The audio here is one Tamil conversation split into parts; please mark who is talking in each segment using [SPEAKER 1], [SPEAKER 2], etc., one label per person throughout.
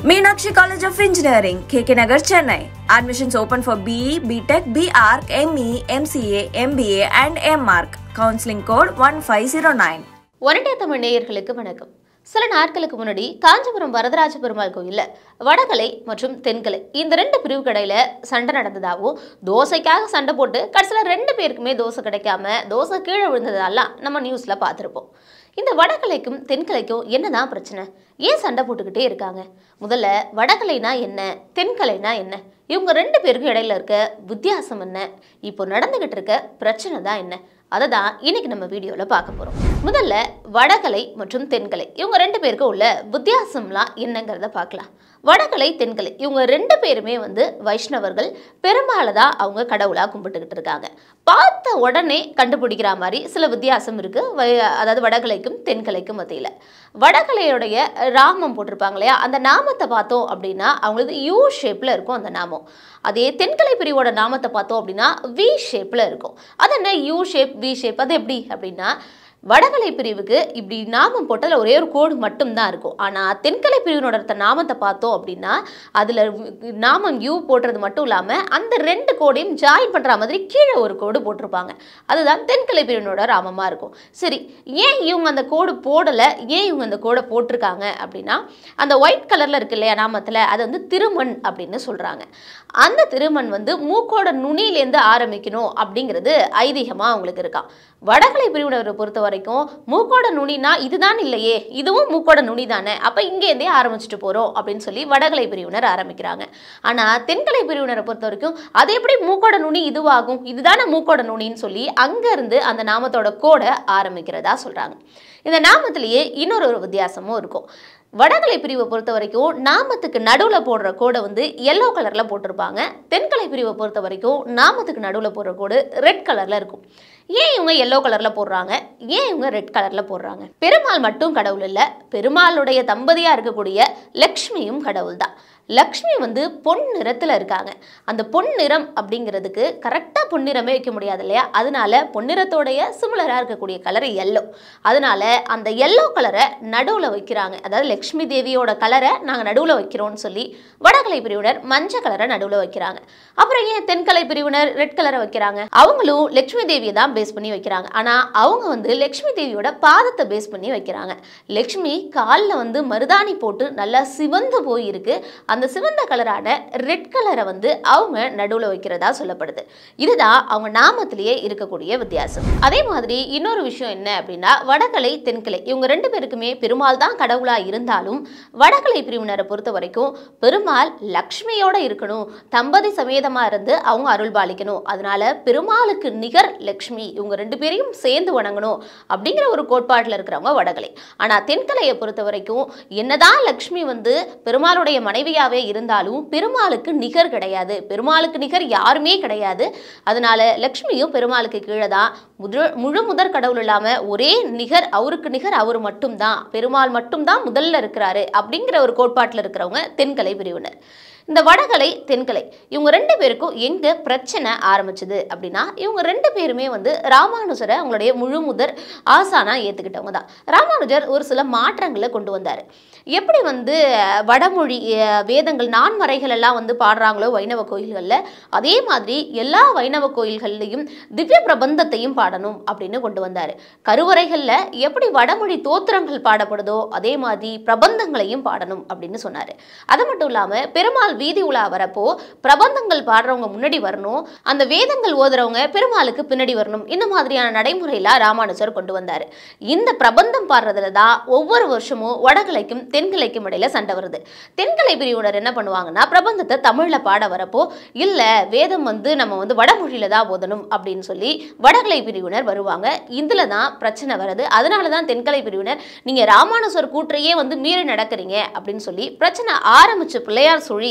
[SPEAKER 1] Meenakshi College of Engineering, KK Nagar, Chennai. Admissions open for BE, BTech, BArc, ME, MCA, MBA, and MArc. Counseling code 1509.
[SPEAKER 2] ஒரட்டே Tamil நேயர்களுக்கு வணக்கம் சில நாட்களுக்கு முன்னாடி காஞ்சிபுரம் வரதராஜ பெருமாள் கோயில்ல வடகலை மற்றும் தென்கலை இந்த ரெண்டு பிரிவு கடையில சண்டை நடந்ததாகவும் தோசைக்காக சண்டை போட்டு கடைசியில் ரெண்டு பேருக்குமே தோசை கிடைக்காம தோசை கீழே விழுந்ததெல்லாம் நம்ம நியூஸ்ல பார்த்துருப்போம் இந்த வடகலைக்கும் தென்கலைக்கும் என்னதான் பிரச்சனை ஏன் சண்டை போட்டுக்கிட்டே இருக்காங்க முதல்ல வடகலைனா என்ன தென்கலைனா என்ன இவங்க ரெண்டு பேருக்கும் இடையில இருக்க வித்தியாசம் என்ன இப்போ நடந்துகிட்டு இருக்க பிரச்சனை தான் என்ன அதை தான் இன்னைக்கு நம்ம வீடியோவில் பார்க்க போகிறோம் முதல்ல வடகலை மற்றும் தென்கலை இவங்க ரெண்டு பேருக்கும் உள்ள வித்தியாசம்லாம் என்னங்கிறத பார்க்கலாம் வடகலை தென்கலை இவங்க ரெண்டு பேருமே வந்து வைஷ்ணவர்கள் பெரும்பாலும் தான் அவங்க கடவுளாக கும்பிட்டுக்கிட்டு இருக்காங்க பார்த்த உடனே கண்டுபிடிக்கிற மாதிரி சில வித்தியாசம் இருக்கு வை- அதாவது வடகலைக்கும் தென்கலைக்கும் மத்தியில் வடகலையுடைய ராமம் போட்டிருப்பாங்க இல்லையா அந்த நாமத்தை பார்த்தோம் அப்படின்னா அவங்களுக்கு யூ ஷேப்பில் இருக்கும் அந்த நாமம் அதே தென்கலை பிரிவோட நாமத்தை பார்த்தோம் அப்படின்னா வி ஷேப்பில் இருக்கும் அது என்ன யூ ஷேப் வி ஷேப் அது எப்படி அப்படின்னா வடகலை பிரிவுக்கு இப்படி நாமம் போட்டதில் ஒரே ஒரு கோடு மட்டும்தான் இருக்கும் ஆனால் தென்கலை பிரிவினோட த- நாமத்தை பார்த்தோம் அப்படின்னா அதில் நாமம் யூ போடுறது மட்டும் இல்லாமல் அந்த ரெண்டு கோடையும் ஜாயின் பண்ணுற மாதிரி கீழே ஒரு கோடு போட்டிருப்பாங்க அதுதான் தென்கலை பிரிவினோட ராமமாக இருக்கும் சரி ஏன் இவங்க அந்த கோடு போடலை ஏன் இவங்க அந்த கோடை போட்டிருக்காங்க அப்படின்னா அந்த ஒயிட் கலரில் இருக்கு இல்லையா நாமத்தில் அது வந்து திருமண் அப்படின்னு சொல்கிறாங்க அந்த திருமண் வந்து மூக்கோட நுனியிலேருந்து ஆரம்பிக்கணும் அப்படிங்கிறது ஐதீகமாக அவங்களுக்கு இருக்கான் வடகலை பிரிவினரை பொறுத்த வரைக்கும் மூக்கோட நுனினா இதுதான் இல்லையே இதுவும் மூக்கோட நுனி தானே அப்போ இங்கேருந்தே ஆரம்பிச்சுட்டு போகிறோம் அப்படின்னு சொல்லி வடகலை பிரிவினர் ஆரம்பிக்கிறாங்க ஆனால் தென்கலை பிரிவினரை பொறுத்த வரைக்கும் அது எப்படி மூக்கோட நுனி இதுவாகும் இதுதானே மூக்கோட நுனின்னு சொல்லி அங்கேருந்து அந்த நாமத்தோட கோடை ஆரம்பிக்கிறதா சொல்கிறாங்க இந்த நாமத்திலேயே இன்னொரு ஒரு வித்தியாசமும் இருக்கும் வடகலை பிரிவை பொறுத்த வரைக்கும் நாமத்துக்கு நடுவில் போடுற கோடை வந்து எல்லோ கலரில் போட்டிருப்பாங்க தென்கலை பிரிவை பொறுத்த வரைக்கும் நாமத்துக்கு நடுவில் போடுற கோடு ரெட் கலரில் இருக்கும் ஏன் இவங்க எல்லோ கலரில் போடுறாங்க ஏன் இவங்க ரெட் கலரில் போடுறாங்க பெருமாள் மட்டும் கடவுள் இல்லை பெருமாளுடைய தம்பதியாக இருக்கக்கூடிய லக்ஷ்மியும் கடவுள் தான் லக்ஷ்மி வந்து பொன் நிறத்தில் இருக்காங்க அந்த பொன் நிறம் அப்படிங்கிறதுக்கு கரெக்டாக பொன்னிறமே வைக்க முடியாது இல்லையா அதனால பொன்னிறத்தோடைய சிமிலராக இருக்கக்கூடிய கலர் எல்லோ அதனால அந்த எல்லோ கலரை நடுவில் வைக்கிறாங்க அதாவது லக்ஷ்மி தேவியோட கலரை நாங்கள் நடுவில் வைக்கிறோம்னு சொல்லி வடகலை பிரிவினர் மஞ்சள் கலரை நடுவில் வைக்கிறாங்க அப்புறம் ஏன் தென்கலை பிரிவினர் ரெட் கலரை வைக்கிறாங்க அவங்களும் லக்ஷ்மி தேவியை தான் பேஸ் பண்ணி வைக்கிறாங்க ஆனால் அவங்க வந்து லக்ஷ்மி தேவியோட பாதத்தை பேஸ் பண்ணி வைக்கிறாங்க லக்ஷ்மி காலில் வந்து மருதாணி போட்டு நல்லா சிவந்து போயிருக்கு அந்த சிவந்த கலரான ரெட் கலரை வந்து அவங்க நடுவில் வைக்கிறதா சொல்லப்படுது இதுதான் அவங்க நாமத்திலேயே இருக்கக்கூடிய வித்தியாசம் அதே மாதிரி இன்னொரு விஷயம் என்ன அப்படின்னா வடகலை தென்கலை இவங்க ரெண்டு பேருக்குமே பெருமாள் தான் கடவுளா இருந்தாலும் வடகலை பிரிவினரை பொறுத்த வரைக்கும் பெருமாள் லக்ஷ்மியோட இருக்கணும் தம்பதி சமேதமா இருந்து அவங்க அருள் பாலிக்கணும் அதனால பெருமாளுக்கு நிகர் லக்ஷ்மி இவங்க ரெண்டு பேரையும் சேர்ந்து வணங்கணும் அப்படிங்கிற ஒரு கோட்பாட்டில் இருக்கிறவங்க வடகலை ஆனா தென்கலையை பொறுத்த வரைக்கும் என்னதான் லக்ஷ்மி வந்து பெருமாளுடைய மனைவியாவே இருந்தாலும் பெருமாளுக்கு நிகர் கிடையாது பெருமாளுக்கு நிகர் யாருமே கிடையாது அதனால லக்ஷ்மியும் பெருமாளுக்கு கீழே தான் முழு முழு முதற் கடவுள் இல்லாம ஒரே நிகர் அவருக்கு நிகர் அவர் மட்டும்தான் பெருமாள் மட்டும்தான் முதல்ல இருக்கிறாரு அப்படிங்கிற ஒரு கோட்பாட்டில் இருக்கிறவங்க தென்கலை பிரிவினர் இந்த வடகலை தென்கலை இவங்க ரெண்டு பேருக்கும் எங்க பிரச்சனை ஆரம்பிச்சது அப்படின்னா இவங்க ரெண்டு பேருமே வந்து ராமானுஜரை அவங்களுடைய முழு முதற் ஆசானா ஏத்துக்கிட்டவங்க தான் ராமானுஜர் ஒரு சில மாற்றங்களை கொண்டு வந்தார் எப்படி வந்து அஹ், வடமொழி அஹ், வேதங்கள் நான்மறைகள் எல்லாம் வந்து பாடுறாங்களோ வைணவ கோயில்களில் அதே மாதிரி எல்லா வைணவ கோயில்கள்லையும் திவ்ய பிரபந்தத்தையும் பாடணும் அப்படின்னு கொண்டு வந்தார் கருவறைகளில் எப்படி வடமொழி தோத்திரங்கள் பாடப்படுதோ அதே மாதிரி பிரபந்தங்களையும் பாடணும் அப்படின்னு சொன்னார் அது மட்டும் இல்லாமல் பெருமாள் வீதி உலா வரப்போ பிரபந்தங்கள் பாடுறவங்க முன்னாடி வரணும் அந்த வேதங்கள் ஓதுறவங்க பெருமாளுக்கு பின்னாடி வரணும் இந்த மாதிரியான நடைமுறையெல்லாம் ராமானுஜர் கொண்டு வந்தார் இந்த பிரபந்தம் பாடுறதுல தான் ஒவ்வொரு வருஷமும் வடகிளைக்கும் தென்கிளைக்கும் இடையில சண்டை வருது தென்கிளை பிரிவினர் என்ன பண்ணுவாங்கன்னா பிரபந்தத்தை தமிழ்ல பாட வரப்போ இல்ல வேதம் வந்து நம்ம வந்து வடமொழியில தான் ஓதணும் அப்படின்னு சொல்லி வடகிளை பிரிவினர் வருவாங்க இதுல தான் பிரச்சனை வருது அதனால தான் தென்கலை பிரிவினர் நீங்க ராமானுஜர் கூற்றையே வந்து மீறி நடக்கிறீங்க அப்படின்னு சொல்லி பிரச்சனை ஆரம்பிச்சு பிள்ளையார் சுழி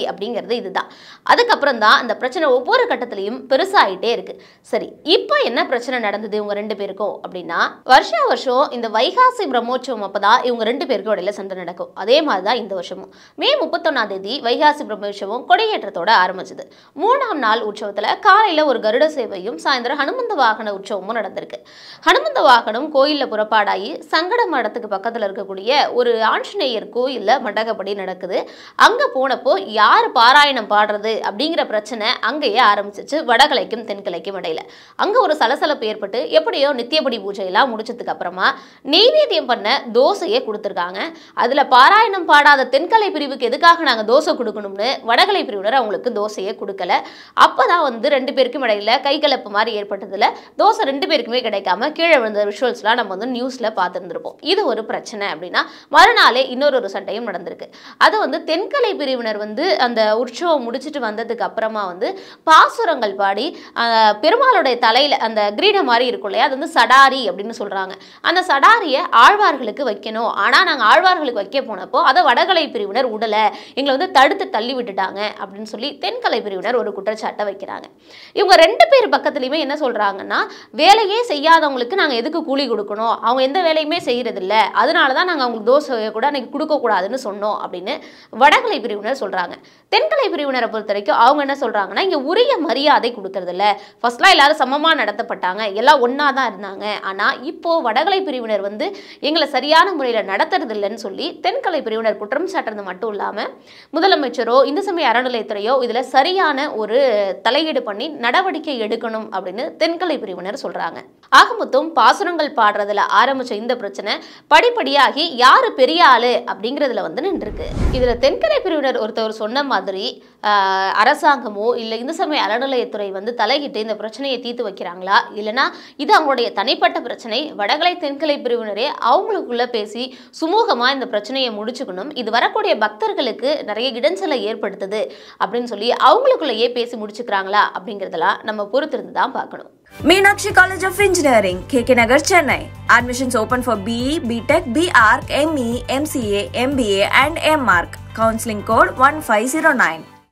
[SPEAKER 2] அப்படிங்கிறது இதுதான் அதுக்கப்புறம் தான் அந்த பிரச்சனை ஒவ்வொரு கட்டத்திலையும் பெருசாகிட்டே இருக்கு சரி இப்போ என்ன பிரச்சனை நடந்தது இவங்க ரெண்டு பேருக்கும் அப்படின்னா வருஷா வருஷம் இந்த வைகாசி பிரம்மோற்சவம் அப்பதான் இவங்க ரெண்டு பேருக்கும் இடையில சண்டை நடக்கும் அதே மாதிரி தான் இந்த வருஷமும் மே முப்பத்தொன்னாம் தேதி வைகாசி பிரம்மோற்சவம் கொடியேற்றத்தோட ஆரம்பிச்சது மூணாம் நாள் உற்சவத்துல காலையில ஒரு கருட சேவையும் சாயந்தரம் ஹனுமந்த வாகன உற்சவமும் நடந்திருக்கு ஹனுமந்த வாகனம் கோயில்ல புறப்பாடாகி சங்கட மடத்துக்கு பக்கத்துல இருக்கக்கூடிய ஒரு ஆஞ்சநேயர் கோயில்ல மண்டகப்படி நடக்குது அங்க போனப்போ யார் பாராயணம் பாடுறது அப்படிங்கிற பிரச்சனை அங்கேயே ஆரம்பிச்சிச்சு வடகலைக்கும் தென்கலைக்கும் இடையில அங்க ஒரு சலசலப்பு ஏற்பட்டு எப்படியோ நித்தியபடி பூஜையெல்லாம் முடிச்சதுக்கு அப்புறமா நெய்வேத்தியம் பண்ண தோசையை கொடுத்துருக்காங்க அதுல பாராயணம் பாடாத தென்கலை பிரிவுக்கு எதுக்காக நாங்க தோசை கொடுக்கணும்னு வடகலை பிரிவினர் அவங்களுக்கு தோசையை கொடுக்கல அப்பதான் வந்து ரெண்டு பேருக்கும் இடையில கைகலப்பு மாதிரி ஏற்பட்டதுல தோசை ரெண்டு பேருக்குமே கிடைக்காம கீழே விழுந்த விஷுவல்ஸ்லாம் நம்ம வந்து நியூஸ்ல பார்த்துருந்துருப்போம் இது ஒரு பிரச்சனை அப்படின்னா மறுநாளே இன்னொரு ஒரு சண்டையும் நடந்திருக்கு அது வந்து தென்கலை பிரிவினர் வந்து அந்த உற்சவம் முடிச்சுட்டு வந்ததுக்கு அப்புறமா வந்து பாசுரங்கள் பாடி ஆஹ், பெருமாளுடைய தலையில அந்த கிரீடம் மாதிரி இருக்கும் இல்லையா அது வந்து சடாரி அப்படின்னு சொல்றாங்க அந்த சடாரியை ஆழ்வார்களுக்கு வைக்கணும் ஆனா நாங்க ஆழ்வார்களுக்கு வைக்க போனப்போ அதை வடகலை பிரிவினர் உடல எங்களை வந்து தடுத்து தள்ளி விட்டுட்டாங்க அப்படின்னு சொல்லி தென்கலை பிரிவினர் ஒரு குற்றச்சாட்டை வைக்கிறாங்க இவங்க ரெண்டு பேர் பக்கத்துலையுமே என்ன சொல்றாங்கன்னா வேலையே செய்யாதவங்களுக்கு நாங்க எதுக்கு கூலி கொடுக்கணும் அவங்க எந்த வேலையுமே செய்யறது இல்ல அதனால தான் நாங்க அவங்களுக்கு தோசையை கூட அன்னைக்கு கொடுக்க கூடாதுன்னு சொன்னோம் அப்படின்னு வடகலை பிரிவினர் சொல்றாங்க தென்கலை பிரிவினரை பொறுத்த வரைக்கும் அவங்க என்ன சொல்றாங்கன்னா இங்க உரிய மரியாதை கொடுக்கறது இல்ல ஃபர்ஸ்ட்லாம் எல்லாரும் சமமா நடத்தப்பட்டாங்க எல்லாம் ஒண்ணா தான் இருந்தாங்க ஆனா இப்போ வடகலை பிரிவினர் வந்து எங்களை சரியான முறையில் நடத்துறது இல்லைன்னு சொல்லி தென்கலை பிரிவினர் குற்றம் சாட்டுறது மட்டும் இல்லாம முதலமைச்சரோ இந்து சமய அறநிலையத்துறையோ இதுல சரியான ஒரு தலையீடு பண்ணி நடவடிக்கை எடுக்கணும் அப்படின்னு தென்கலை பிரிவினர் சொல்றாங்க ஆக மொத்தம் பாசுரங்கள் பாடுறதுல ஆரம்பிச்ச இந்த பிரச்சனை படிப்படியாகி யாரு பெரிய ஆளு அப்படிங்கிறதுல வந்து நின்றுருக்கு இதுல தென்கரை பிரிவினர் ஒருத்தவர் சொன்ன மாதிரி ஆஹ், அரசாங்கமோ இல்லை இந்து சமய அறநிலையத்துறை வந்து தலையிட்டு இந்த பிரச்சனையை தீர்த்து வைக்கிறாங்களா இல்லைனா இது அவங்களுடைய தனிப்பட்ட பிரச்சனை வடகலை தென்கலை பிரிவினரே அவங்களுக்குள்ள பேசி சுமூகமா இந்த பிரச்சனையை முடிச்சுக்கணும் இது வரக்கூடிய பக்தர்களுக்கு நிறைய இடைஞ்சலை ஏற்படுத்துது அப்படின்னு சொல்லி அவங்களுக்குள்ளேயே பேசி முடிச்சுக்கிறாங்களா அப்படிங்கிறதெல்லாம் நம்ம பொறுத்திருந்து தான் பார்க்கணும்
[SPEAKER 1] Meenakshi College of Engineering, KK Nagar, Chennai. Admissions open for BE, BTech, BArc, ME, MCA, MBA, and MArc. Counseling code 1509.